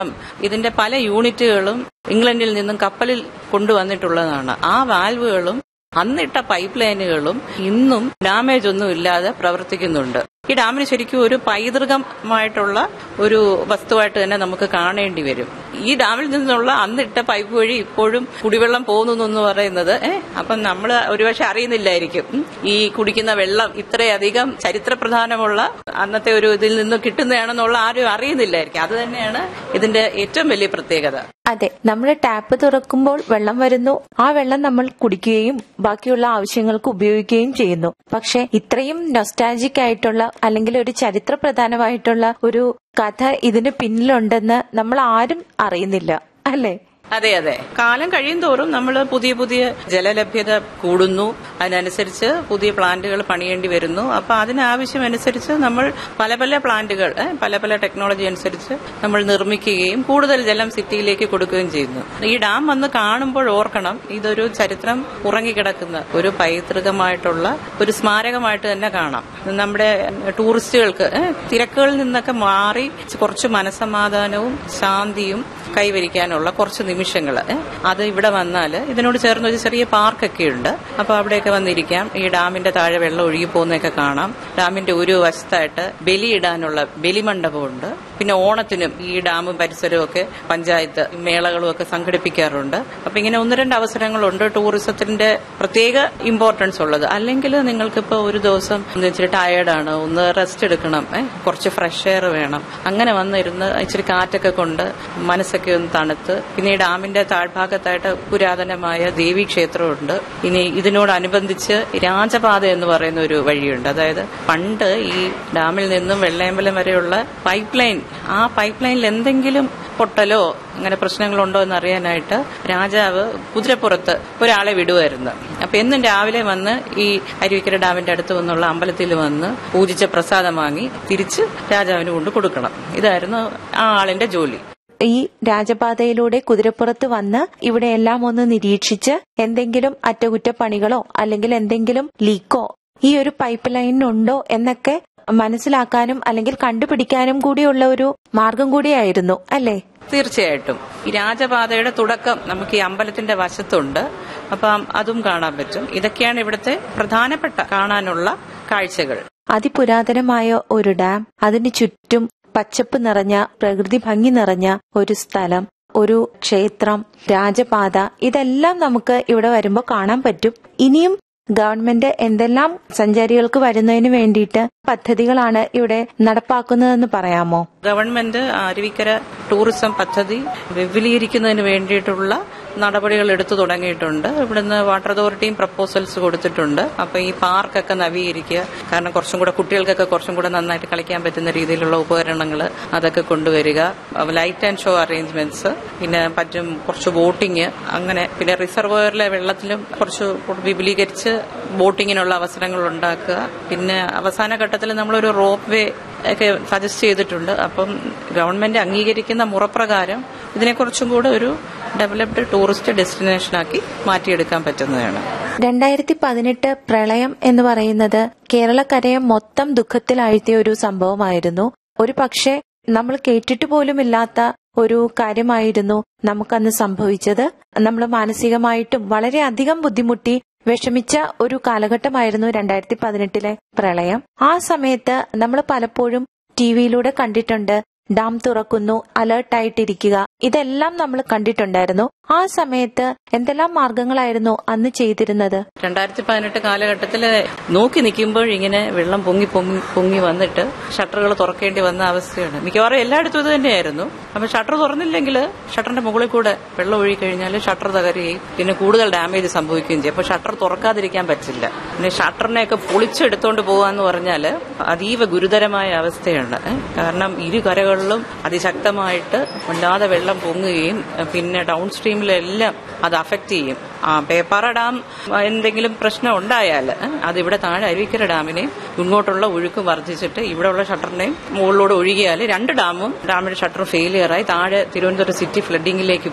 ഇതിന്റെ പല യൂണിറ്റുകളും ഇംഗ്ലണ്ടിൽ നിന്നും കപ്പലിൽ കൊണ്ടുവന്നിട്ടുള്ളതാണ് ആ വാൽവുകളും അന്നിട്ട പൈപ്പ് ലൈനുകളും ഇന്നും ഡാമേജ് ഒന്നും ഇല്ലാതെ പ്രവർത്തിക്കുന്നുണ്ട് ഈ ഡാമിന് ശരിക്കും ഒരു പൈതൃകമായിട്ടുള്ള ഒരു വസ്തുവായിട്ട് തന്നെ നമുക്ക് കാണേണ്ടി വരും ഈ ഡാമിൽ നിന്നുള്ള അന്നിട്ട പൈപ്പ് വഴി ഇപ്പോഴും കുടിവെള്ളം പോകുന്നു എന്ന് പറയുന്നത് ഏഹ് അപ്പം നമ്മൾ ഒരുപക്ഷെ അറിയുന്നില്ലായിരിക്കും ഉം. ഈ കുടിക്കുന്ന വെള്ളം ഇത്രയധികം ചരിത്ര പ്രധാനമുള്ള അന്നത്തെ ഒരു ഇതിൽ നിന്ന് കിട്ടുന്നതാണെന്നുള്ള ആരും അറിയുന്നില്ലായിരിക്കും അത് തന്നെയാണ് ഇതിന്റെ ഏറ്റവും വലിയ പ്രത്യേകത അതെ നമ്മൾ ടാപ്പ് തുറക്കുമ്പോൾ വെള്ളം വരുന്നു ആ വെള്ളം നമ്മൾ കുടിക്കുകയും ബാക്കിയുള്ള ആവശ്യങ്ങൾക്ക് ഉപയോഗിക്കുകയും ചെയ്യുന്നു പക്ഷെ ഇത്രയും നൊസ്റ്റാജിക് ആയിട്ടുള്ള അല്ലെങ്കിൽ ഒരു ചരിത്ര പ്രധാനമായിട്ടുള്ള ഒരു കഥ ഇതിന് പിന്നിലുണ്ടെന്ന് നമ്മൾ ആരും അറിയുന്നില്ല അല്ലേ അതെ അതെ കാലം കഴിയും തോറും നമ്മൾ പുതിയ പുതിയ ജലലഭ്യത കൂടുന്നു അതിനനുസരിച്ച് പുതിയ പ്ലാന്റുകൾ പണിയേണ്ടി വരുന്നു അപ്പൊ അതിനാവശ്യമനുസരിച്ച് നമ്മൾ പല പല പ്ലാന്റുകൾ ഏ, പല പല ടെക്നോളജി അനുസരിച്ച് നമ്മൾ നിർമ്മിക്കുകയും കൂടുതൽ ജലം സിറ്റിയിലേക്ക് കൊടുക്കുകയും ചെയ്യുന്നു ഈ ഡാം വന്ന് കാണുമ്പോൾ ഓർക്കണം ഇതൊരു ചരിത്രം ഉറങ്ങിക്കിടക്കുന്ന ഒരു പൈതൃകമായിട്ടുള്ള ഒരു സ്മാരകമായിട്ട് തന്നെ കാണാം നമ്മുടെ ടൂറിസ്റ്റുകൾക്ക് ഏ, തിരക്കുകളിൽ നിന്നൊക്കെ മാറി കുറച്ച് മനസമാധാനവും ശാന്തിയും കൈവരിക്കാനുള്ള കുറച്ച് നിമിഷങ്ങൾ അത് ഇവിടെ വന്നാൽ ഇതിനോട് ചേർന്ന് ഒരു ചെറിയ പാർക്കൊക്കെ ഉണ്ട് അപ്പൊ അവിടെയൊക്കെ വന്നിരിക്കാം ഈ ഡാമിന്റെ താഴെ വെള്ളം ഒഴുകി പോകുന്നതൊക്കെ കാണാം ഡാമിന്റെ ഒരു വശത്തായിട്ട് ബലിയിടാനുള്ള ബലിമണ്ഡപമുണ്ട് പിന്നെ ഓണത്തിനും ഈ ഡാമും പരിസരവും ഒക്കെ പഞ്ചായത്ത് മേളകളും ഒക്കെ സംഘടിപ്പിക്കാറുണ്ട് അപ്പൊ ഇങ്ങനെ ഒന്ന് രണ്ട് അവസരങ്ങളുണ്ട് ടൂറിസത്തിന്റെ പ്രത്യേക ഇമ്പോർട്ടൻസ് ഉള്ളത് അല്ലെങ്കിൽ നിങ്ങൾക്കിപ്പോ ഒരു ദിവസം ഒന്ന് ഇച്ചിരി ടയേർഡാണ് ഒന്ന് റെസ്റ്റ് എടുക്കണം ഏ, കുറച്ച് ഫ്രഷ് എയർ വേണം അങ്ങനെ വന്നിരുന്ന് ഇച്ചിരി കാറ്റൊക്കെ കൊണ്ട് മനസ്സൊക്കെ ഒന്ന് തണുത്ത് പിന്നെ ഈ ഡാമിന്റെ താഴ്ഭാഗത്തായിട്ട് പുരാതനമായ ദേവീ ക്ഷേത്രമുണ്ട് ഇനി ഇതിനോടനുബന്ധിച്ച് രാജപാത എന്ന് പറയുന്ന ഒരു വഴിയുണ്ട് അതായത് പണ്ട് ഈ ഡാമിൽ നിന്നും വെള്ളയമ്പലം വരെയുള്ള പൈപ്പ് ലൈൻ ആ പൈപ്പ് ലൈനിൽ എന്തെങ്കിലും പൊട്ടലോ അങ്ങനെ പ്രശ്നങ്ങളുണ്ടോ എന്ന് അറിയാനായിട്ട് രാജാവ് കുതിരപ്പുറത്ത് ഒരാളെ വിടുമായിരുന്നു അപ്പൊ എന്നും രാവിലെ വന്ന് ഈ അരുവിക്കര ഡാമിന്റെ അടുത്ത് വന്നുള്ള അമ്പലത്തിൽ വന്ന് പൂജിച്ച പ്രസാദം വാങ്ങി തിരിച്ച് രാജാവിന് കൊണ്ട് കൊടുക്കണം ഇതായിരുന്നു ആ ആളിന്റെ ജോലി ഈ രാജപാതയിലൂടെ കുതിരപ്പുറത്ത് വന്ന് ഇവിടെ എല്ലാം ഒന്ന് നിരീക്ഷിച്ച് എന്തെങ്കിലും അറ്റകുറ്റപ്പണികളോ അല്ലെങ്കിൽ എന്തെങ്കിലും ലീക്കോ ഈ ഒരു പൈപ്പ് ലൈനിനുണ്ടോ എന്നൊക്കെ മനസ്സിലാക്കാനും അല്ലെങ്കിൽ കണ്ടുപിടിക്കാനും കൂടിയുള്ള ഒരു മാർഗം കൂടിയായിരുന്നു അല്ലേ തീർച്ചയായിട്ടും ഈ രാജപാതയുടെ തുടക്കം നമുക്ക് ഈ അമ്പലത്തിന്റെ വശത്തുണ്ട് അപ്പം അതും കാണാൻ പറ്റും ഇതൊക്കെയാണ് ഇവിടുത്തെ പ്രധാനപ്പെട്ട കാണാനുള്ള കാഴ്ചകൾ അതിപുരാതനമായ ഒരു ഡാം അതിന് ചുറ്റും പച്ചപ്പ് നിറഞ്ഞ പ്രകൃതി ഭംഗി നിറഞ്ഞ ഒരു സ്ഥലം ഒരു ക്ഷേത്രം രാജപാത ഇതെല്ലാം നമുക്ക് ഇവിടെ വരുമ്പോൾ കാണാൻ പറ്റും ഇനിയും ഗവൺമെന്റ് എന്തെല്ലാം സഞ്ചാരികൾക്ക് വരുന്നതിന് വേണ്ടിയിട്ട് പദ്ധതികളാണ് ഇവിടെ നടപ്പാക്കുന്നതെന്ന് പറയാമോ ഗവൺമെന്റ് അരുവിക്കര ടൂറിസം പദ്ധതി വിപുലീകരിക്കുന്നതിന് വേണ്ടിയിട്ടുള്ള നടപടികൾ എടുത്തു തുടങ്ങിയിട്ടുണ്ട് ഇവിടുന്ന് വാട്ടർ അതോറിറ്റിയും പ്രപ്പോസൽസ് കൊടുത്തിട്ടുണ്ട് അപ്പൊ ഈ പാർക്കൊക്കെ നവീകരിക്കുക കാരണം കുറച്ചും കൂടെ കുട്ടികൾക്കൊക്കെ കുറച്ചും കൂടെ നന്നായിട്ട് കളിക്കാൻ പറ്റുന്ന രീതിയിലുള്ള ഉപകരണങ്ങൾ അതൊക്കെ കൊണ്ടുവരിക ലൈറ്റ് ആൻഡ് ഷോ അറേഞ്ച്മെന്റ്സ് പിന്നെ പറ്റും കുറച്ച് ബോട്ടിങ് അങ്ങനെ പിന്നെ റിസർവോയറിലെ വെള്ളത്തിലും കുറച്ച് വിപുലീകരിച്ച് ബോട്ടിങ്ങിനുള്ള അവസരങ്ങൾ ഉണ്ടാക്കുക പിന്നെ അവസാന ഘട്ടത്തിൽ നമ്മളൊരു റോപ്പ് വേ ഒക്കെ സജസ്റ്റ് ചെയ്തിട്ടുണ്ട് അപ്പം ഗവൺമെന്റ് അംഗീകരിക്കുന്ന മുറപ്രകാരം ഇതിനെക്കുറിച്ചും കൂടെ ഒരു ഡെവലപ്ഡ് ടൂറിസ്റ്റ് ഡെസ്റ്റിനേഷനാക്കി മാറ്റിയെടുക്കാൻ പറ്റുന്നതാണ് രണ്ടായിരത്തി പതിനെട്ട് പ്രളയം എന്ന് പറയുന്നത് കേരളക്കരയെ മൊത്തം ദുഃഖത്തിലാഴ്ത്തിയ ഒരു സംഭവമായിരുന്നു ഒരു പക്ഷേ നമ്മൾ കേട്ടിട്ട് പോലുമില്ലാത്ത ഒരു കാര്യമായിരുന്നു നമുക്കന്ന് സംഭവിച്ചത് നമ്മൾ മാനസികമായിട്ടും വളരെയധികം ബുദ്ധിമുട്ടി വിഷമിച്ച ഒരു കാലഘട്ടമായിരുന്നു രണ്ടായിരത്തി പതിനെട്ടിലെ പ്രളയം ആ സമയത്ത് നമ്മൾ പലപ്പോഴും ടി വിയിലൂടെ കണ്ടിട്ടുണ്ട് ഡാം തുറക്കുന്നു അലേർട്ടായിട്ടിരിക്കുക ഇതെല്ലാം നമ്മൾ കണ്ടിട്ടുണ്ടായിരുന്നു ആ സമയത്ത് എന്തെല്ലാം മാർഗങ്ങളായിരുന്നു അന്ന് ചെയ്തിരുന്നത് രണ്ടായിരത്തി പതിനെട്ട് കാലഘട്ടത്തിൽ നോക്കി നിൽക്കുമ്പോൾ ഇങ്ങനെ വെള്ളം പൊങ്ങി പൊങ്ങി പൊങ്ങി വന്നിട്ട് ഷട്ടറുകൾ തുറക്കേണ്ടി വന്ന അവസ്ഥയാണ് മിക്കവാറും എല്ലായിടത്തും ഇത് തന്നെയായിരുന്നു അപ്പൊ ഷട്ടർ തുറന്നില്ലെങ്കിൽ ഷട്ടറിന്റെ മുകളിൽ കൂടെ വെള്ളം ഒഴുകി കഴിഞ്ഞാൽ ഷട്ടർ തകരുകയും പിന്നെ കൂടുതൽ ഡാമേജ് സംഭവിക്കുകയും ചെയ്യും അപ്പൊ ഷട്ടർ തുറക്കാതിരിക്കാൻ പറ്റില്ല പിന്നെ ഷട്ടറിനെയൊക്കെ പൊളിച്ചെടുത്തോണ്ട് പോകാന്ന് പറഞ്ഞാൽ അതീവ ഗുരുതരമായ അവസ്ഥയാണ് ഏ? കാരണം ഇരു കരകളിലും അതിശക്തമായിട്ട് വല്ലാതെ വെള്ളം പൊങ്ങുകയും പിന്നെ ഡൗൺ സ്ട്രീമിലെല്ലാം അത് അഫക്റ്റ് ചെയ്യും ആ പേപ്പാറ ഡാം എന്തെങ്കിലും പ്രശ്നം ഉണ്ടായാൽ അതിവിടെ താഴെ അരുവിക്കര ഡാമിനെയും ഇങ്ങോട്ടുള്ള ഒഴുക്ക് വർദ്ധിച്ചിട്ട് ഇവിടെയുള്ള ഷട്ടറിനെയും മുകളിലൂടെ ഒഴുകിയാൽ രണ്ട് ഡാമും ഡാമിന്റെ ഷട്ടർ ഫെയിലിയറായി താഴെ തിരുവനന്തപുരം സിറ്റി ഫ്ലഡിങ്ങിലേക്ക് പോകും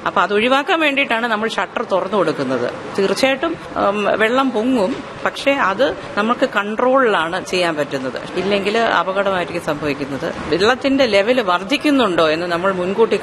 അപ്പൊ അത് ഒഴിവാക്കാൻ വേണ്ടിയിട്ടാണ് നമ്മൾ ഷട്ടർ തുറന്നു കൊടുക്കുന്നത് തീർച്ചയായിട്ടും ഉം, വെള്ളം പൊങ്ങും പക്ഷേ അത് നമുക്ക് കൺട്രോളിലാണ് ചെയ്യാൻ പറ്റുന്നത് ഇല്ലെങ്കിൽ അപകടമായിരിക്കും സംഭവിക്കുന്നത് വെള്ളത്തിന്റെ ലെവൽ വർദ്ധിക്കുന്നുണ്ടോ എന്ന് നമ്മൾ മുൻകൂട്ടി